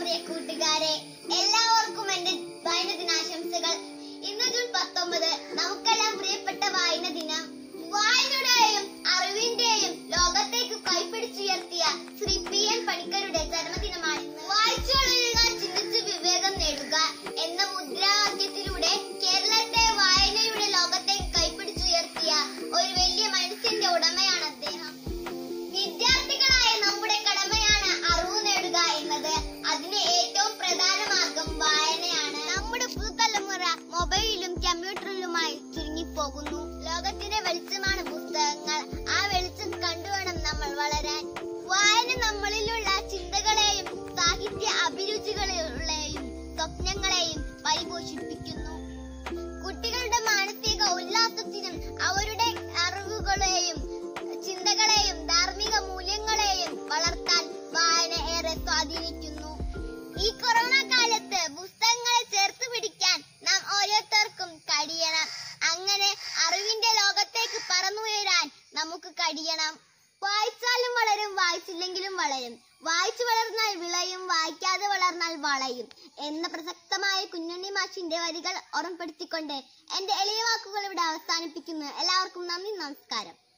പ്രിയ കൂട്ടുകാരെ എല്ലാവർക്കും എന്റെ വായന ദിനാശംസകൾ ഇന്ന് ജൂൺ പത്തൊമ്പത് നമുക്കെല്ലാം പ്രിയപ്പെട്ട വായന ദിനം വായനയുടെയും അറിവിന്റെയും ലോകത്തേക്ക് കൈപ്പിടിച്ചുയർത്തിയ ശ്രീ പി എൻ പണിക്കരുടെ ജന്മദിനമാണ് ഇന്ന്. വായിച്ചു വളരുക ചിന്തിച്ച് വിവേകം നേടുക എന്ന മുദ്രാവാക്യത്തിലൂടെ കേരളത്തെ വായനയുടെ ലോകത്തേക്ക് കൈപ്പിടിച്ചുയർത്തിയ ഒരു വലിയ മനുഷ്യന്റെ ഉടമയാണ് അദ്ദേഹം വിദ്യാർത്ഥികളായ നമ്മുടെ കടമയാണ് അറിവ് നേടുക എന്നത് അതിന് ഏറ്റവും പ്രധാന മാർഗം വായനയാണ് നമ്മുടെ പുതുതലമുറ മൊബൈലിലും കമ്പ്യൂട്ടറിലുമായി ചുരുങ്ങിപ്പോകുന്നു ലോകത്തിന്റെ വെളിച്ചമാണ് പുസ്തകങ്ങൾ ആ വെളിച്ചം കണ്ടുവേണം നമ്മൾ വളരാൻ വായന നമ്മളിലുള്ള ചിന്തകളെയും സാഹിത്യ അഭിരുചികളെയും സ്വപ്നങ്ങളെയും പരിപോഷിപ്പിക്കുന്നു കുട്ടികളുടെ മാനസിക ഉല്ലാസത്തിനും അവരുടെ അറിവുകളെയും ചിന്തകളെയും ധാർമ്മിക മൂല്യങ്ങളെയും വളർത്താൻ വായന ഏറെ സ്വാധീനിക്കുന്നു ഈ കൊറോണ കാലത്ത് പുസ്തകങ്ങളെ ചേർത്ത് പിടിക്കാൻ നാം ഓരോരുത്തർക്കും കഴിയണം അങ്ങനെ അറിവിന്റെ ലോകത്തേക്ക് പറന്നുയരാൻ നമുക്ക് കഴിയണം വായിച്ചാലും വളരും വായിച്ചില്ലെങ്കിലും വളരും വായിച്ചു വളർന്നാൽ വിളയും വായിക്കാതെ വളർന്നാൽ വളയും എന്ന പ്രസക്തമായ കുഞ്ഞുണ്ണി മാഷിന്റെ വരികൾ ഓർമ്മപ്പെടുത്തിക്കൊണ്ട് എന്റെ എളിയ വാക്കുകൾ ഇവിടെ അവസാനിപ്പിക്കുന്നു എല്ലാവർക്കും നന്ദി നമസ്കാരം